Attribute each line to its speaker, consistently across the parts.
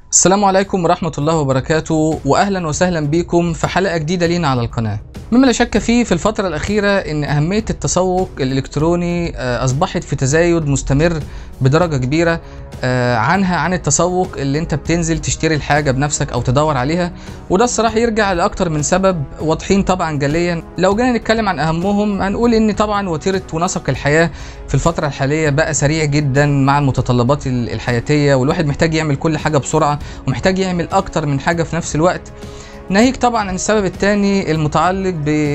Speaker 1: السلام عليكم ورحمة الله وبركاته وأهلا وسهلا بكم في حلقة جديدة لينا على القناة مما لا شك فيه في الفترة الأخيرة إن أهمية التسوق الإلكتروني آه، أصبحت في تزايد مستمر بدرجة كبيرة آه، عنها عن التسوق اللي أنت بتنزل تشتري الحاجة بنفسك أو تدور عليها وده الصراحة يرجع لأكتر من سبب واضحين طبعا جليا لو جينا نتكلم عن أهمهم هنقول إن طبعا وتيرة ونسق الحياة في الفترة الحالية بقى سريع جدا مع المتطلبات ال- الحياتية والواحد محتاج يعمل كل حاجة بسرعة ومحتاج يعمل أكتر من حاجة في نفس الوقت ناهيك طبعا عن السبب الثاني المتعلق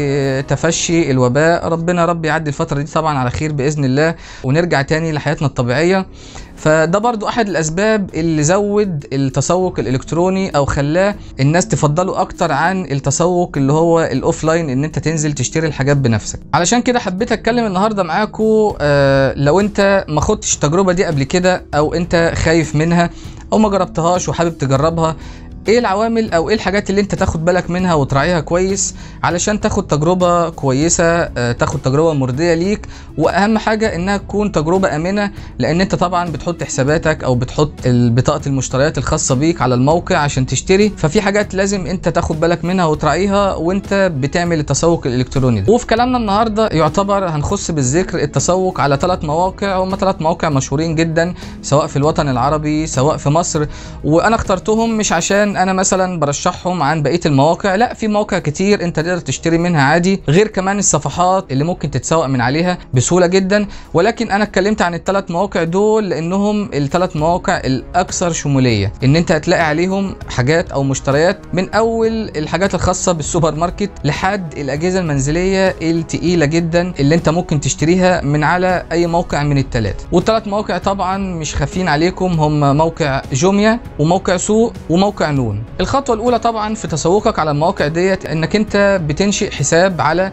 Speaker 1: بتفشي الوباء ربنا رب يعدي الفترة دي طبعا على خير بإذن الله ونرجع تاني لحياتنا الطبيعية فده برضو أحد الأسباب اللي زود التسوق الإلكتروني أو خلاه الناس تفضله أكتر عن التسوق اللي هو الأوفلاين إن أنت تنزل تشتري الحاجات بنفسك علشان كده حبيت أتكلم النهاردة معاكم آه لو أنت ما خدتش التجربة دي قبل كده أو أنت خايف منها أو ما جربتهاش وحابب تجربها ايه العوامل او ايه الحاجات اللي انت تاخد بالك منها وتراعيها كويس علشان تاخد تجربة كويسة آه، تاخد تجربة مرضية ليك واهم حاجة انها تكون تجربة امنة لان انت طبعا بتحط حساباتك او بتحط ال- بطاقة المشتريات الخاصة بيك على الموقع عشان تشتري ففي حاجات لازم انت تاخد بالك منها وتراعيها وانت بتعمل التسوق الالكتروني ده وفي كلامنا النهاردة يعتبر هنخص بالذكر التسوق على ثلاث مواقع هم ثلاث مواقع مشهورين جدا سواء في الوطن العربي سواء في مصر وانا اخترتهم مش عشان انا مثلا برشحهم عن بقيه المواقع لا في مواقع كتير انت تقدر تشتري منها عادي غير كمان الصفحات اللي ممكن تتسوق من عليها بسهوله جدا ولكن انا اتكلمت عن الثلاث مواقع دول لانهم الثلاث مواقع الاكثر شموليه ان انت هتلاقي عليهم حاجات او مشتريات من اول الحاجات الخاصه بالسوبر ماركت لحد الاجهزه المنزليه التقيله جدا اللي انت ممكن تشتريها من على اي موقع من الثلاثه والثلاث مواقع طبعا مش خافين عليكم هم موقع جوميا وموقع سوق وموقع نون الخطوه الاولى طبعا في تسوقك على المواقع ديت انك انت بتنشئ حساب على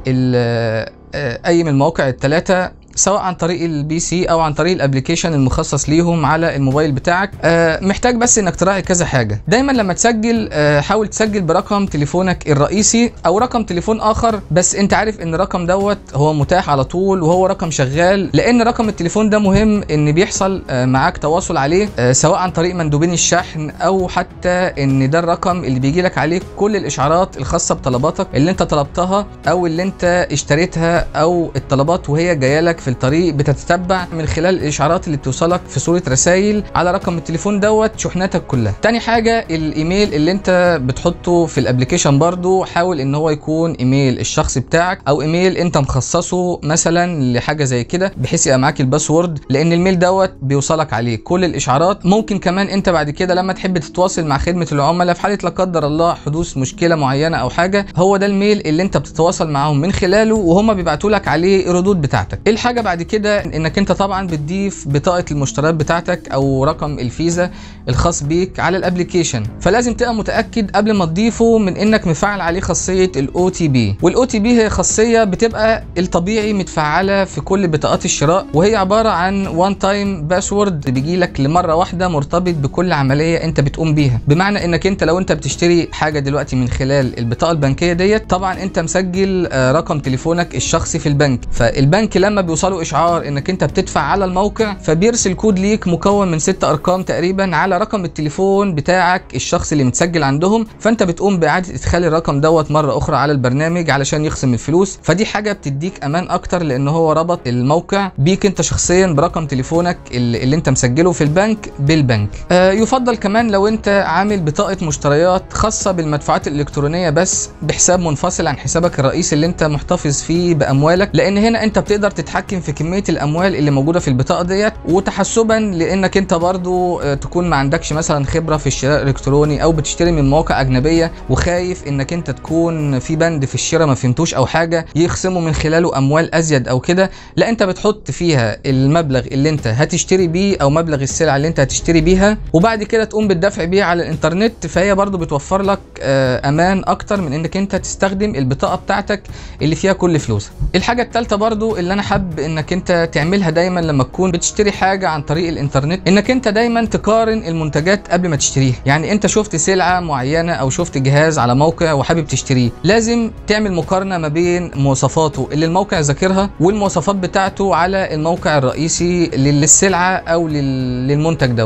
Speaker 1: ال- آه، اي من المواقع الثلاثه سواء عن طريق البي سي او عن طريق الابلكيشن المخصص ليهم على الموبايل بتاعك آه، محتاج بس انك تراعي كذا حاجه دايما لما تسجل آه، حاول تسجل برقم تليفونك الرئيسي او رقم تليفون اخر بس انت عارف ان الرقم دوت هو متاح على طول وهو رقم شغال لان رقم التليفون ده مهم ان بيحصل آه، معاك تواصل عليه آه، سواء عن طريق مندوبين الشحن او حتى ان ده الرقم اللي بيجي لك عليه كل الاشعارات الخاصه بطلباتك اللي انت طلبتها او اللي انت اشتريتها او الطلبات وهي جايه لك في الطريق بتتتبع من خلال الاشعارات اللي بتوصلك في صوره رسائل على رقم التليفون دوت شحناتك كلها تاني حاجه الايميل اللي انت بتحطه في الابلكيشن برضو حاول ان هو يكون ايميل الشخصي بتاعك او ايميل انت مخصصه مثلا لحاجه زي كده بحيث يبقى معاك الباسورد لان الميل دوت بيوصلك عليه كل الاشعارات ممكن كمان انت بعد كده لما تحب تتواصل مع خدمه العملاء في حاله لا قدر الله حدوث مشكله معينه او حاجه هو ده الميل اللي انت بتتواصل معاهم من خلاله وهم بيبعتوا لك عليه ردود بتاعتك ايه الحاجه بعد كده انك انت طبعا بتضيف بطاقه المشتريات بتاعتك او رقم الفيزا الخاص بيك على الابلكيشن فلازم تبقى متاكد قبل ما تضيفه من انك مفعل عليه خاصيه الاو تي بي والاو تي بي هي خاصيه بتبقى الطبيعي متفعله في كل بطاقات الشراء وهي عباره عن وان تايم باسورد بيجي لك لمره واحده مرتبط بكل عمليه انت بتقوم بيها بمعنى انك انت لو انت بتشتري حاجه دلوقتي من خلال البطاقه البنكيه ديت طبعا انت مسجل آه، رقم تليفونك الشخصي في البنك فالبنك لما بيوصله اشعار انك انت بتدفع على الموقع فبيرسل كود ليك مكون من ست ارقام تقريبا على رقم التليفون بتاعك الشخصي اللي متسجل عندهم فانت بتقوم باعاده ادخال الرقم دوت مره اخرى على البرنامج علشان يخصم الفلوس فدي حاجه بتديك امان اكتر لان هو ربط الموقع بيك انت شخصيا برقم تليفونك اللي, اللي انت مسجله في البنك بالبنك آه يفضل كمان لو انت عامل بطاقه مشتريات خاصه بالمدفوعات الالكترونيه بس بحساب منفصل عن حسابك الرئيسي اللي انت محتفظ فيه باموالك لان هنا انت بتقدر تتحكم في كميه الاموال اللي موجوده في البطاقه ديت وتحسبا لانك انت برضو آه، تكون ما عندكش مثلا خبره في الشراء الالكتروني او بتشتري من مواقع اجنبيه وخايف انك انت تكون في بند في الشراء ما فهمتوش او حاجه يخصموا من خلاله اموال ازيد او كده لا انت بتحط فيها المبلغ اللي انت هتشتري بيه او مبلغ السلعه اللي انت هتشتري بيها وبعد كده تقوم بالدفع بيها على الانترنت فهي برضو بتوفر لك آه، امان اكتر من انك انت تستخدم البطاقه بتاعتك اللي فيها كل فلوسك الحاجه الثالثه برضو اللي انا حابب انك انت تعملها دايما لما تكون بتشتري حاجه عن طريق الانترنت انك انت دايما تقارن المنتجات قبل ما تشتريها يعني انت شفت سلعه معينه او شفت جهاز على موقع وحابب تشتريه لازم تعمل مقارنه ما بين مواصفاته اللي الموقع ذاكرها والمواصفات بتاعته على الموقع الرئيسي للسلعه او لل- للمنتج دوت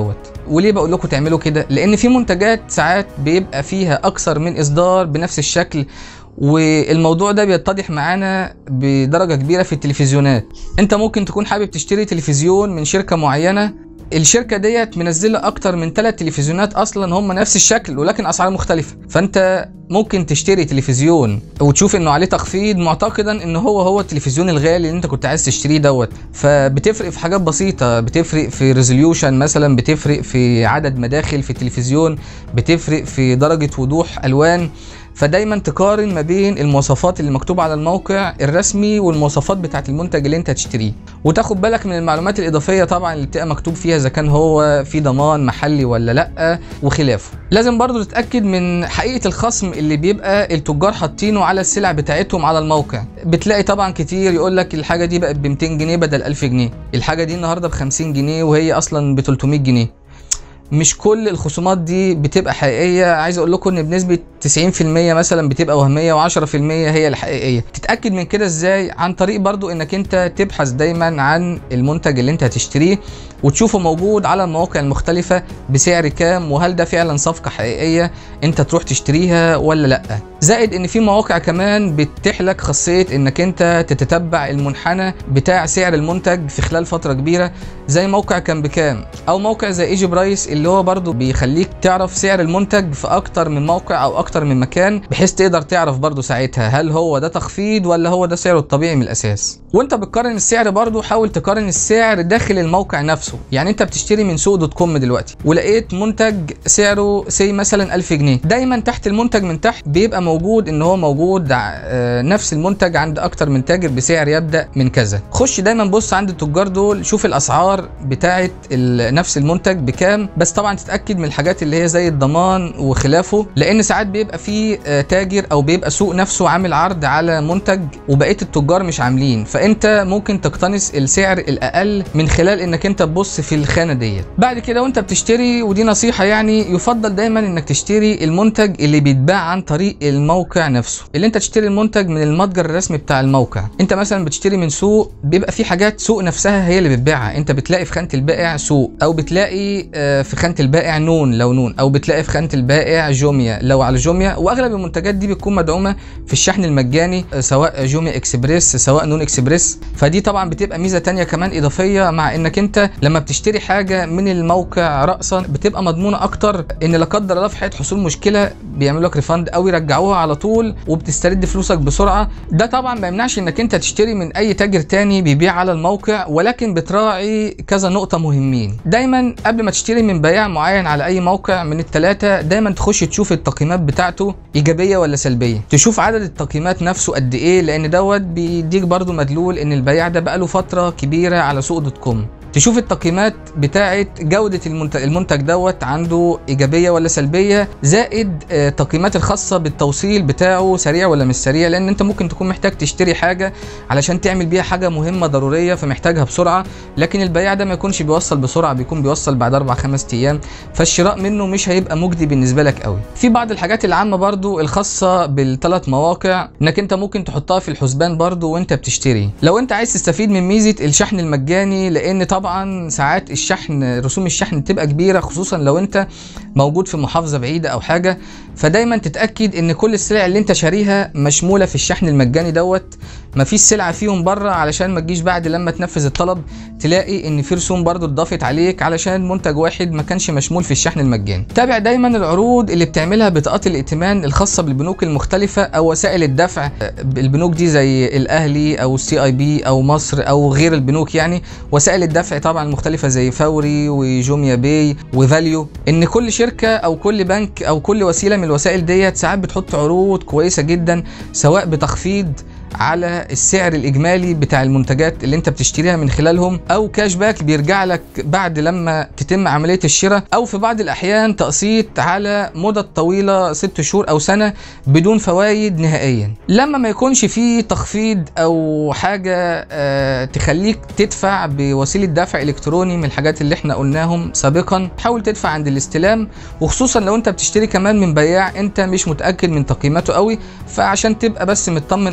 Speaker 1: وليه بقول لكم تعملوا كده لان في منتجات ساعات بيبقى فيها اكثر من اصدار بنفس الشكل والموضوع ده بيتضح معانا بدرجة كبيرة في التلفزيونات انت ممكن تكون حابب تشتري تلفزيون من شركة معينة الشركة ديت منزلة أكتر من ثلاث تلفزيونات أصلا هم نفس الشكل ولكن أسعار مختلفة فأنت ممكن تشتري تلفزيون وتشوف إنه عليه تخفيض معتقدا إن هو هو التلفزيون الغالي اللي أنت كنت عايز تشتريه دوت فبتفرق في حاجات بسيطة بتفرق في ريزوليوشن مثلا بتفرق في عدد مداخل في التلفزيون بتفرق في درجة وضوح ألوان فدايما تقارن ما بين المواصفات اللي مكتوبة على الموقع الرسمي والمواصفات بتاعت المنتج اللي انت هتشتريه وتاخد بالك من المعلومات الإضافية طبعا اللي بتبقى مكتوب فيها إذا كان هو في ضمان محلي ولا لأ وخلافه لازم برضو تتأكد من حقيقة الخصم اللي بيبقى التجار حاطينه على السلع بتاعتهم على الموقع بتلاقي طبعا كتير يقول لك الحاجة دي بقت ب 200 جنيه بدل 1000 جنيه الحاجة دي النهاردة ب 50 جنيه وهي أصلا ب 300 جنيه مش كل الخصومات دي بتبقى حقيقيه عايز اقول لكم ان بنسبه 90% مثلا بتبقى وهميه و10% هي الحقيقيه تتاكد من كده ازاي عن طريق برضو انك انت تبحث دايما عن المنتج اللي انت هتشتريه وتشوفه موجود على المواقع المختلفه بسعر كام وهل ده فعلا صفقه حقيقيه انت تروح تشتريها ولا لا زائد ان في مواقع كمان بتتيح لك خاصيه انك انت تتتبع المنحنى بتاع سعر المنتج في خلال فتره كبيره زي موقع كان بكام او موقع زي ايجي برايس اللي هو برضو بيخليك تعرف سعر المنتج في اكتر من موقع او اكتر من مكان بحيث تقدر تعرف برضو ساعتها هل هو ده تخفيض ولا هو ده سعره الطبيعي من الاساس وانت بتقارن السعر برضو حاول تقارن السعر داخل الموقع نفسه يعني انت بتشتري من سوق دوت كوم دلوقتي ولقيت منتج سعره سي مثلا 1000 جنيه دايما تحت المنتج من تحت بيبقى موجود ان هو موجود نفس المنتج عند اكتر من تاجر بسعر يبدا من كذا خش دايما بص عند التجار دول شوف الاسعار بتاعه نفس المنتج بكام بس طبعا تتاكد من الحاجات اللي هي زي الضمان وخلافه لان ساعات بيبقى في تاجر او بيبقى سوق نفسه عامل عرض على منتج وبقيه التجار مش عاملين فانت ممكن تقتنص السعر الاقل من خلال انك انت تبص في الخانه ديت بعد كده وانت بتشتري ودي نصيحه يعني يفضل دايما انك تشتري المنتج اللي بيتباع عن طريق الموقع نفسه اللي انت تشتري المنتج من المتجر الرسمي بتاع الموقع انت مثلا بتشتري من سوق بيبقى في حاجات سوق نفسها هي اللي بتبيعها انت بتلاقي في خانه البائع سوق او بتلاقي في خانه البائع نون لو نون او بتلاقي في خانه البائع جوميا لو على جوميا واغلب المنتجات دي بتكون مدعومه في الشحن المجاني سواء جوميا اكسبريس سواء نون اكسبريس فدي طبعا بتبقى ميزه تانية كمان اضافيه مع انك انت لما بتشتري حاجه من الموقع راسا بتبقى مضمونه اكتر ان لا قدر الله في حاله حصول مشكله بيعملوا لك ريفند او يرجعوها على طول وبتسترد فلوسك بسرعه ده طبعا ما يمنعش انك انت تشتري من اي تاجر تاني بيبيع على الموقع ولكن بتراعي كذا نقطه مهمين دايما قبل ما تشتري من بياع معين على اي موقع من الثلاثه دايما تخش تشوف التقييمات بتاعته ايجابيه ولا سلبيه تشوف عدد التقييمات نفسه قد ايه لان دوت بيديك برضو مدلول ان البياع ده بقاله فتره كبيره على سوق دوت كوم تشوف التقييمات بتاعه جوده المنتج, المنتج دوت عنده ايجابيه ولا سلبيه زائد التقييمات الخاصه بالتوصيل بتاعه سريع ولا مش سريع لان انت ممكن تكون محتاج تشتري حاجه علشان تعمل بيها حاجه مهمه ضروريه فمحتاجها بسرعه لكن البياع ده ما يكونش بيوصل بسرعه بيكون بيوصل بعد 4 5 ايام فالشراء منه مش هيبقى مجدي بالنسبه لك قوي في بعض الحاجات العامه برضو الخاصه بالثلاث مواقع انك انت ممكن تحطها في الحسبان برضو وانت بتشتري لو انت عايز تستفيد من ميزه الشحن المجاني لان طبعا طبعا ساعات الشحن رسوم الشحن بتبقى كبيره خصوصا لو انت موجود في محافظه بعيده او حاجه فدايما تتاكد ان كل السلع اللي انت شاريها مشموله في الشحن المجاني دوت مفيش سلعه فيهم بره علشان ما تجيش بعد لما تنفذ الطلب تلاقي ان في رسوم برضو اتضافت عليك علشان منتج واحد ما كانش مشمول في الشحن المجاني تابع دايما العروض اللي بتعملها بطاقات الائتمان الخاصه بالبنوك المختلفه او وسائل الدفع البنوك دي زي الاهلي او السي اي بي او مصر او غير البنوك يعني وسائل الدفع طبعا المختلفه زي فوري وجوميا باي وفاليو ان كل شركه او كل بنك او كل وسيله من الوسائل ديت ساعات بتحط عروض كويسه جدا سواء بتخفيض على السعر الاجمالي بتاع المنتجات اللي انت بتشتريها من خلالهم او كاش باك بيرجع لك بعد لما تتم عمليه الشراء او في بعض الاحيان تقسيط على مدة طويله ست شهور او سنه بدون فوائد نهائيا لما ما يكونش فيه تخفيض او حاجه آه تخليك تدفع بوسيله دفع الكتروني من الحاجات اللي احنا قلناهم سابقا حاول تدفع عند الاستلام وخصوصا لو انت بتشتري كمان من بياع انت مش متاكد من تقييماته قوي فعشان تبقى بس مطمن اكتر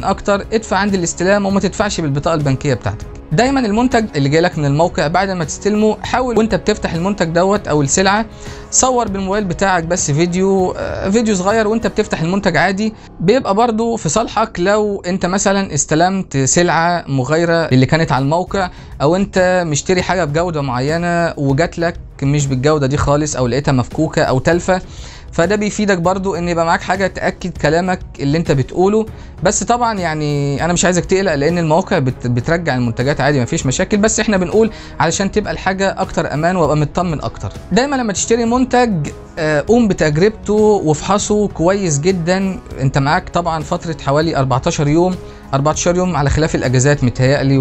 Speaker 1: ادفع عند الاستلام وما تدفعش بالبطاقه البنكيه بتاعتك دايما المنتج اللي جايلك من الموقع بعد ما تستلمه حاول وانت بتفتح المنتج دوت او السلعه صور بالموبايل بتاعك بس فيديو آه، فيديو صغير وانت بتفتح المنتج عادي بيبقى برضو في صالحك لو انت مثلا استلمت سلعه مغايره اللي كانت على الموقع او انت مشتري حاجه بجوده معينه وجات لك مش بالجوده دي خالص او لقيتها مفكوكه او تلفه فده بيفيدك برضو ان يبقى معاك حاجه تاكد كلامك اللي انت بتقوله بس طبعا يعني انا مش عايزك تقلق لان المواقع بت بترجع المنتجات عادي مفيش مشاكل بس احنا بنقول علشان تبقى الحاجه اكتر امان وابقى مطمن اكتر دايما لما تشتري منتج آه، قوم بتجربته وافحصه كويس جدا انت معاك طبعا فتره حوالي 14 يوم 14 يوم على خلاف الاجازات متهيألي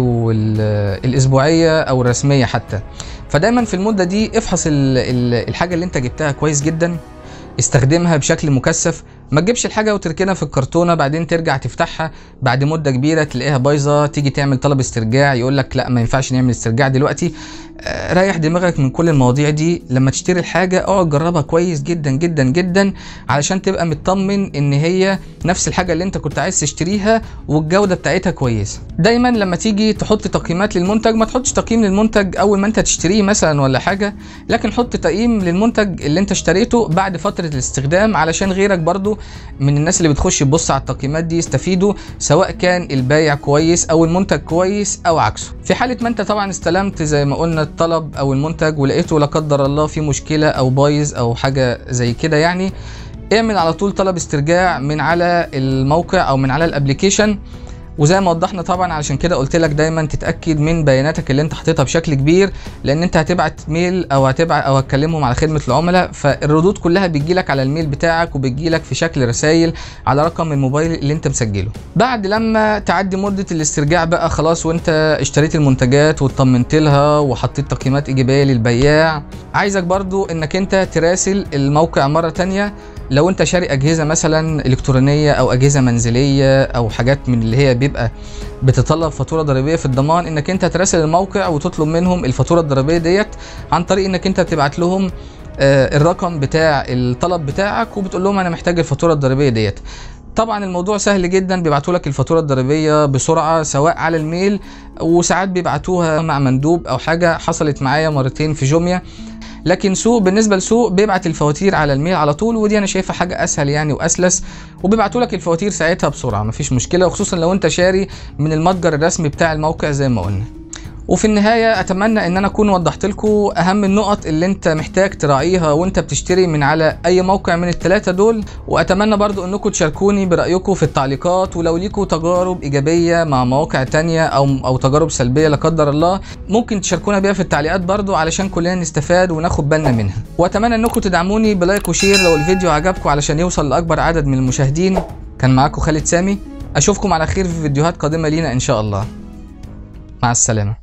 Speaker 1: والاسبوعيه او الرسميه حتى فدايما في المده دي افحص ال- ال- الحاجه اللي انت جبتها كويس جدا استخدمها بشكل مكثف ما تجيبش الحاجه وتركنها في الكرتونه بعدين ترجع تفتحها بعد مده كبيره تلاقيها بايظه تيجي تعمل طلب استرجاع يقول لك لا ما ينفعش نعمل استرجاع دلوقتي آه، ريح دماغك من كل المواضيع دي لما تشتري الحاجه اقعد جربها كويس جدا جدا جدا علشان تبقى مطمن ان هي نفس الحاجه اللي انت كنت عايز تشتريها والجوده بتاعتها كويسه دايما لما تيجي تحط تقييمات للمنتج ما تحطش تقييم للمنتج اول ما انت تشتريه مثلا ولا حاجه لكن حط تقييم للمنتج اللي انت اشتريته بعد فتره الاستخدام علشان غيرك برضو من الناس اللي بتخش تبص على التقييمات دي يستفيدوا سواء كان البايع كويس او المنتج كويس او عكسه في حاله ما انت طبعا استلمت زي ما قلنا الطلب او المنتج ولقيته لا قدر الله في مشكله او بايظ او حاجه زي كده يعني اعمل على طول طلب استرجاع من على الموقع او من على الابليكيشن وزي ما وضحنا طبعا علشان كده قلت لك دايما تتاكد من بياناتك اللي انت حاططها بشكل كبير لان انت هتبعت ميل او هتبعت او هتكلمهم على خدمه العملاء فالردود كلها بتجي لك على الميل بتاعك وبتجي لك في شكل رسائل على رقم الموبايل اللي انت مسجله بعد لما تعدي مده الاسترجاع بقى خلاص وانت اشتريت المنتجات واطمنت لها وحطيت تقييمات ايجابيه للبياع عايزك برضو انك انت تراسل الموقع مره تانية لو انت شاري اجهزه مثلا الكترونيه او اجهزه منزليه او حاجات من اللي هي بيبقى بتطلب فاتوره ضريبيه في الضمان انك انت تراسل الموقع وتطلب منهم الفاتوره الضريبيه ديت عن طريق انك انت تبعت لهم آه، الرقم بتاع الطلب بتاعك وبتقول لهم انا محتاج الفاتوره الضريبيه ديت طبعا الموضوع سهل جدا بيبعتوا لك الفاتوره الضريبيه بسرعه سواء على الميل وساعات بيبعتوها مع مندوب او حاجه حصلت معايا مرتين في جوميا لكن سوق بالنسبه لسوق بيبعت الفواتير على الميل على طول ودي انا شايفها حاجه اسهل يعني واسلس وبيبعتوا لك الفواتير ساعتها بسرعه مفيش مشكله وخصوصا لو انت شاري من المتجر الرسمي بتاع الموقع زي ما قلنا وفي النهاية أتمنى إن أنا أكون وضحت لكم أهم النقط اللي أنت محتاج تراعيها وأنت بتشتري من على أي موقع من الثلاثة دول وأتمنى برضو إنكم تشاركوني برأيكم في التعليقات ولو ليكوا تجارب إيجابية مع مواقع تانية أو أو تجارب سلبية لا قدر الله ممكن تشاركونا بيها في التعليقات برضو علشان كلنا نستفاد وناخد بالنا منها وأتمنى إنكم تدعموني بلايك وشير لو الفيديو عجبكم علشان يوصل لأكبر عدد من المشاهدين كان معاكم خالد سامي أشوفكم على خير في فيديوهات قادمة لينا إن شاء الله مع السلامة